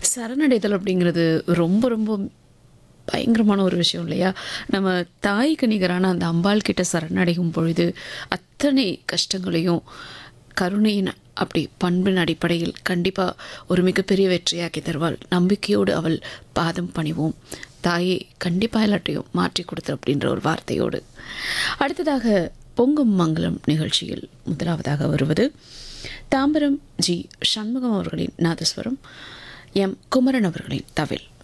சரணடைதல் அப்படிங்கிறது ரொம்ப ரொம்ப பயங்கரமான ஒரு விஷயம் இல்லையா நம்ம தாய்க்கு நிகரான அந்த அம்பாள் கிட்ட சரணடையும் பொழுது அத்தனை கஷ்டங்களையும் கருணையின் அப்படி பண்பின் அடிப்படையில் கண்டிப்பாக ஒரு மிகப்பெரிய வெற்றியாக்கி தருவாள் நம்பிக்கையோடு அவள் பாதம் பணிவோம் தாயை கண்டிப்பாக எல்லாத்தையும் மாற்றி கொடுத்து அப்படின்ற ஒரு வார்த்தையோடு அடுத்ததாக பொங்கும் மங்களம் நிகழ்ச்சியில் முதலாவதாக வருவது தாம்பரம் ஜி சண்முகம் அவர்களின் நாதஸ்வரம் எம் குமரன் அவர்களின் தவில்